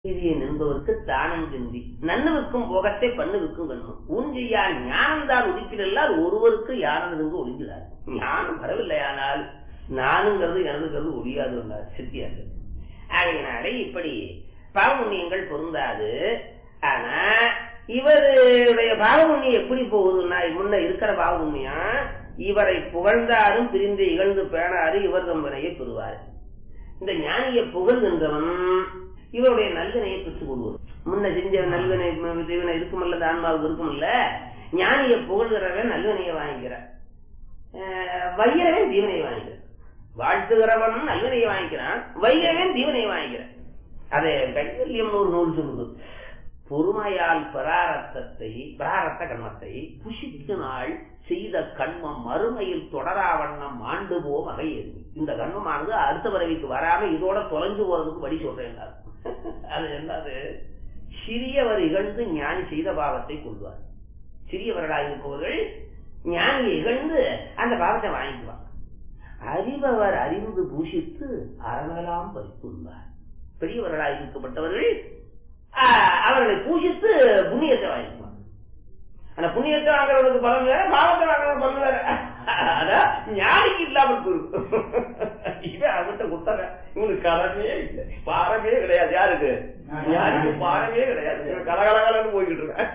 Syrian என்பவருக்கு தானம் சிந்தி நன்னுவிக்கும் போகத்தை பண்ணுவிக்கும் கண்ணும் ஊஞ்சியா ஞானம்தான் உதிக்கிறல்லால் ஒருவருக்கு யானது ஒழிஞ்சிடாது ஞானம் வரவில்லையானால் நானுங்கிறது எனதுங்கிறது ஒழியாது என்றார் சித்தியார்கள் ஆகையினாலே இப்படி பாவமுண்ணியங்கள் பொருந்தாது ஆனா இவருடைய பாவமுண்ணியம் எப்படி போகுதுன்னா முன்ன இருக்கிற பாவமுண்ணியம் இவரை புகழ்ந்தாரும் பிரிந்து இகழ்ந்து பேணாரு இவர் தம்பனையை பெறுவார் இந்த ஞானியை புகழ்கின்றவன் இவருடைய நல்லனையை பெற்றுக் கொள்வது முன்ன செஞ்ச நல்வினை தீவனை இருக்குமல்ல இந்த ஆன்மாவுக்கு இருக்குமல்ல ஞானியை புகழ்கிறவன் நல்லவினையை வாங்கிக்கிறான் வைரவன் தீவனையை வாங்கிக்கிறான் வாழ்த்துகிறவன் நல்லவினையை வாங்கிக்கிறான் வைரவன் தீவனையை வாங்கிக்கிறான் அதை கைவல்யம் ஒரு நூல் சொல்லுது பொறுமையால் பிராரத்தத்தை பிராரத்த கண்மத்தை புஷிக்கு நாள் செய்த கண்மம் மறுமையில் தொடரா வண்ணம் ஆண்டு போம் வகையேறி இந்த கண்மமானது அடுத்த பிறவிக்கு வராம இதோட தொலைஞ்சு போறதுக்கு வழி சொல்றேன் அது என்னது சிறியவர் இகழ்ந்து ஞானி செய்த பாவத்தை கொள்வார் சிறியவர்களாக இருப்பவர்கள் ஞானியை இகழ்ந்து அந்த பாவத்தை வாங்கிக்குவாங்க அறிபவர் அறிந்து பூஷித்து அறமெல்லாம் பறித்துள்ளார் பெரியவர்களாக இருக்கப்பட்டவர்கள் அவர்களை பூஷித்து புண்ணியத்தை வாங்கிக்குவாங்க அந்த புண்ணியத்தை வாங்குறவனுக்கு பலன் வேற பாவத்தை வாங்குறது பலன் வேற அதான் ஞானிக்கு இல்லாமல் போயிருக்கும் இவன் அவன்கிட்ட குத்தக இவனுக்கு கலமே இல்லை பாரமே கிடையாது யாருக்கு ஞானிக்கு பாரமே கிடையாது இவன் கலகலகலன்னு போய்கிட்டு இருக்கான்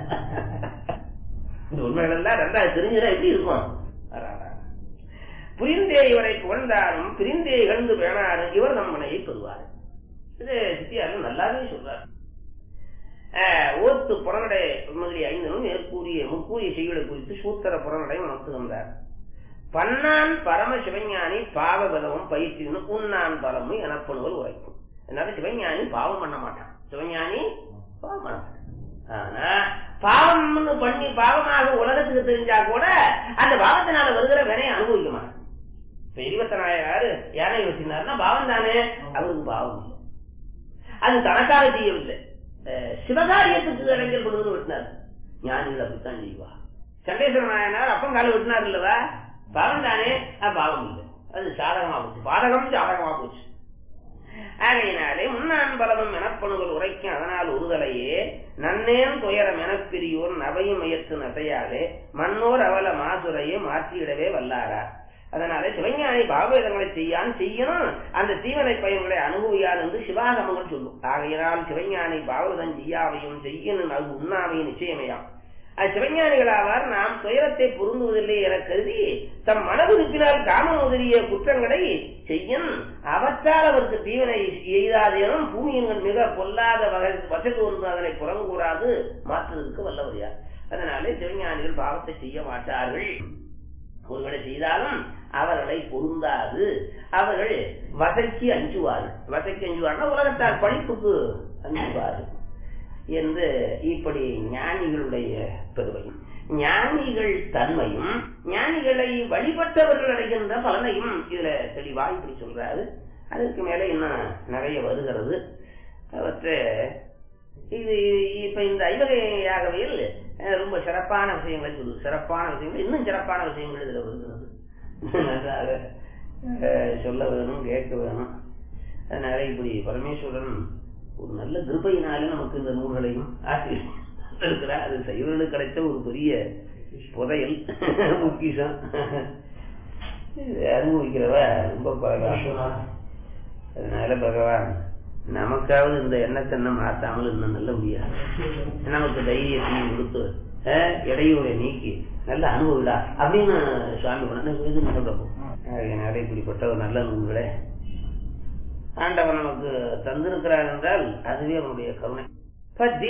இந்த உண்மைகள் எல்லாம் ரெண்டாவது தெரிஞ்சுதான் எப்படி இருக்கும் புரிந்தே இவரை புகழ்ந்தாலும் பிரிந்தே இகழ்ந்து வேணாரும் இவர் நம்மனையை பெறுவார் இது சித்தியாரும் நல்லாவே சொல்றார் ஓத்து புறநடை முதலிய ஐந்தனும் மேற்கூறிய முக்கூறிய செய்களை குறித்து சூத்திர புறநடை உணர்த்துகின்றார் பன்னான் பரம சிவஞானி பாவபதமும் பயிற்சியும் உன்னான் பலமும் எனப்படுவது உரைக்கும் அதனால சிவஞானி பாவம் பண்ண மாட்டான் சிவஞானி பாவம் பண்ண மாட்டான் ஆனா பாவம்னு பண்ணி பாவமாக உலகத்துக்கு தெரிஞ்சா கூட அந்த பாவத்தினால வருகிற வினையை அனுபவிக்க மாட்டான் இப்ப இருபத்தனாயிரம் யானை வச்சிருந்தாருன்னா பாவம் தானே அவருக்கு பாவம் இல்லை அது தனக்காக செய்யவில்லை சிவகாரியத்துக்கு இளைஞர் கொண்டு வந்து விட்டினார் ஞானிகள் அப்படித்தான் செய்வா சண்டேஸ்வர நாயனார் அப்பம் கால விட்டினார் இல்லவா பாவம் தானே பாவம் இல்லை அது சாதகமா போச்சு பாதகம் சாதகமா போச்சு ஆகையினாலே முன்னான் பலமும் எனப்பணுகள் உரைக்கும் அதனால் ஒருதலையே நன்னேன் துயரம் எனப்பிரியோர் நவையும் முயற்சி நசையாலே மன்னோர் அவல மாசுரையே மாற்றியிடவே வல்லாரா அதனால சிவஞானி பாவவேதங்களை செய்யான் செய்யணும் அந்த தீவனை பயன்களை அனுபவியான் என்று சிவாகமங்கள் சொல்லும் ஆகையினால் சிவஞானி பாவதம் செய்யாவையும் செய்யணும் அது உண்ணாமையும் நிச்சயமையாம் அது சிவஞானிகளாவார் நாம் துயரத்தை பொருந்துவதில்லை என கருதி தம் மனதுருப்பினால் காம முதலிய குற்றங்களை செய்யும் அவற்றால் அவருக்கு தீவனை எய்தாதேனும் பூமியின் மிக பொல்லாத வகை வசதி ஒன்று அதனை புறங்கூறாது மாற்றுவதற்கு வல்லவர் யார் அதனாலே சிவஞானிகள் பாவத்தை செய்ய மாட்டார்கள் ஒருவேளை செய்தாலும் அவர்களை பொருந்தாது அவர்கள் வசைக்கு அஞ்சுவார்கள் வசைக்கு அஞ்சுவார்கள் உலகத்தார் படிப்புக்கு அஞ்சுவார்கள் என்று இப்படி ஞானிகளுடைய பெருமையும் ஞானிகள் தன்மையும் ஞானிகளை வழிபட்டவர்கள் அடைகின்ற பலனையும் இதுல தெளிவா இப்படி சொல்றாரு அதுக்கு மேல இன்னும் நிறைய வருகிறது அவற்றை இது இப்ப இந்த ஐவகையாகவையில் ரொம்ப சிறப்பான விஷயங்களை சொல்லு சிறப்பான விஷயங்கள் இன்னும் சிறப்பான விஷயங்கள் இதுல வருகிறது நன்றாக சொல்ல வேணும் கேட்க வேணும் அதனால இப்படி பரமேஸ்வரன் ஒரு நல்ல கிருப்பையினாலே நமக்கு இந்த நூல்களையும் ஆசிரியர் அது சைவர்களுக்கு கிடைச்ச ஒரு பெரிய புதையல் முக்கியம் அனுபவிக்கிறவ ரொம்ப பகவான் அதனால பகவான் நமக்காவது இந்த எண்ணத்தை மாத்தாமல் இன்னும் நல்ல முடியாது நமக்கு தைரியத்தையும் கொடுத்து இடையூரை நீக்கி நல்ல அனுபவிடா அப்படின்னு சுவாமி பண்ண சொல்றப்போ அதனால இப்படிப்பட்ட ஒரு நல்ல நூல்களை ஆண்டவன் நமக்கு தந்திருக்கிறார் என்றால் அதுவே அவனுடைய கருணை